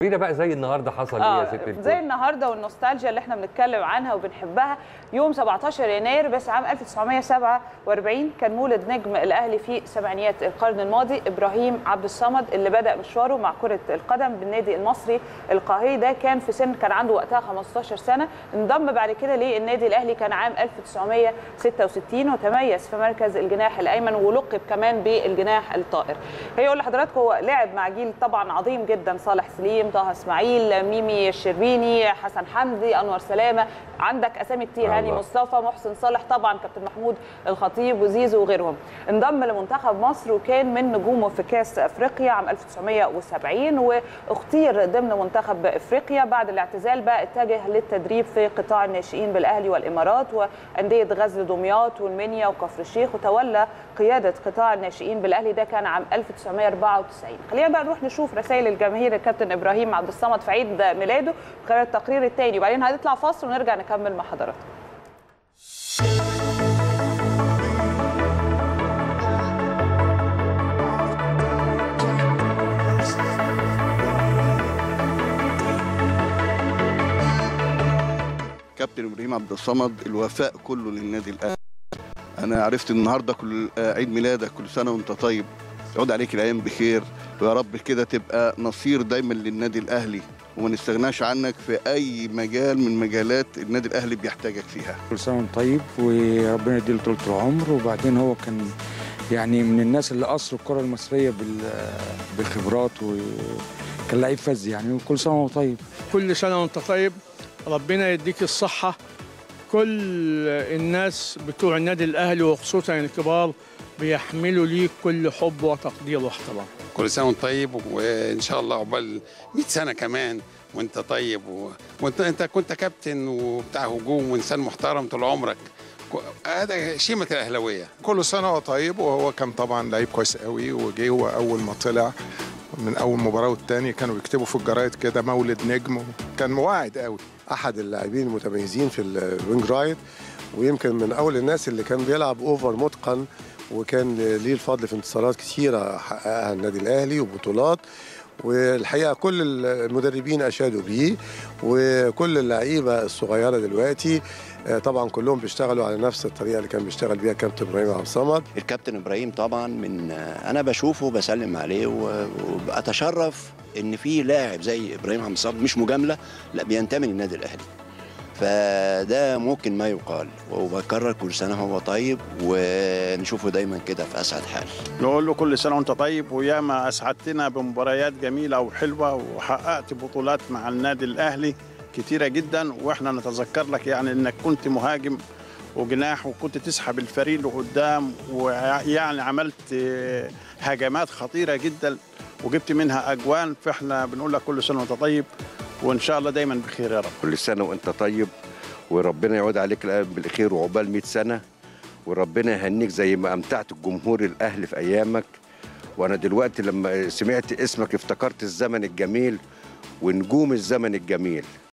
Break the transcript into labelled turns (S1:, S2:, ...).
S1: فينا بقى زي النهارده حصل ايه يا ست الكل
S2: زي النهارده والنوستالجيا اللي احنا بنتكلم عنها وبنحبها يوم 17 يناير بس عام 1947 كان مولد نجم الاهلي في سبعينيات القرن الماضي ابراهيم عبد الصمد اللي بدا مشواره مع كره القدم بالنادي المصري القاهري ده كان في سن كان عنده وقتها 15 سنه انضم بعد كده للنادي الاهلي كان عام 1966 وتميز في مركز الجناح الايمن ولقب كمان بالجناح الطائر هيقول لحضراتكم هو لعب مع جيل طبعا عظيم جدا صالح سليم طه اسماعيل ميمي الشربيني حسن حمدي انور سلامه عندك اسامي كتير هاني
S1: الله.
S2: مصطفى محسن صالح طبعا كابتن محمود الخطيب وزيزو وغيرهم انضم لمنتخب مصر وكان من نجومه في كاس افريقيا عام 1970 واختير ضمن منتخب افريقيا بعد الاعتزال بقى اتجه للتدريب في قطاع الناشئين بالاهلي والامارات وانديه غزل دمياط والمنيا وكفر الشيخ وتولى قياده قطاع الناشئين بالاهلي ده كان عام 1994 خلينا بقى نروح نشوف رسائل الجماهير الكابتن ابراهيم عبد الصمد في عيد ميلاده خلال التقرير الثاني وبعدين هنطلع فاصل ونرجع نكمل مع حضراتكم
S3: كابتن ابراهيم عبد الصمد الوفاء كله للنادي الاهلي انا عرفت النهارده كل آه، عيد ميلادك كل سنه وانت طيب يعود عليك الايام بخير ويا رب كده تبقى نصير دايما للنادي الاهلي وما نستغناش عنك في اي مجال من مجالات النادي الاهلي بيحتاجك فيها
S4: كل سنه وانت طيب وربنا يديله طول العمر وبعدين هو كان يعني من الناس اللي اثروا الكره المصريه بال- بالخبرات وكان لعيب فذ يعني وكل سنه وهو طيب
S5: كل سنة وانت طيب ربنا يديك الصحة كل الناس بتوع النادي الأهلي وخصوصا الكبار بيحملوا ليك كل حب وتقدير واحترام
S6: كل سنه وانت طيب وان شاء الله عقبال 100 سنه كمان وانت طيب و... وانت انت كنت كابتن وبتاع هجوم وانسان محترم طول عمرك ك- هذا شيمه الاهلاويه
S7: كل سنه وهو طيب وهو كان طبعا لعيب كويس قوي وجه هو اول ما طلع من اول مباراه والتاني كانوا بيكتبوا في الجرايد كده مولد نجم كان واعد قوي
S8: احد اللاعبين المتميزين في الوينج رايت ويمكن من اول الناس اللي كان بيلعب اوفر متقن وكان ليه الفضل في انتصارات كثيره حققها النادي الاهلي وبطولات والحقيقه كل المدربين اشادوا بيه وكل اللعيبه الصغيره دلوقتي آه، طبعا كلهم بيشتغلوا على نفس الطريقه اللي كان بيشتغل بيها كابتن ابراهيم عبد الصمد
S9: الكابتن ابراهيم طبعا من انا بشوفه بسلم عليه و- وبتشرف ان في لاعب زي ابراهيم عبد الصمد مش مجامله لا بينتمي للنادي الاهلي فده ممكن ما يقال وبكرر كل سنه هو طيب ونشوفه دايما كده في اسعد حال
S10: نقول له كل سنه وانت طيب وياما اسعدتنا بمباريات جميله وحلوه وحققت بطولات مع النادي الاهلي كتيره جدا واحنا نتذكر لك يعني انك كنت مهاجم وجناح وكنت تسحب الفريق لقدام ويعني عملت آه، هجمات خطيره جدا وجبت منها اجوان فاحنا بنقول لك كل سنه وانت طيب وان شاء الله دايما بخير يا رب
S11: كل سنة وأنت طيب وربنا يعود عليك الأيام بالخير وعقبال 100 سنة وربنا يهنيك زي ما أمتعت الجمهور الأهلي في أيامك وأنا دلوقتي لما سمعت اسمك افتكرت الزمن الجميل ونجوم الزمن الجميل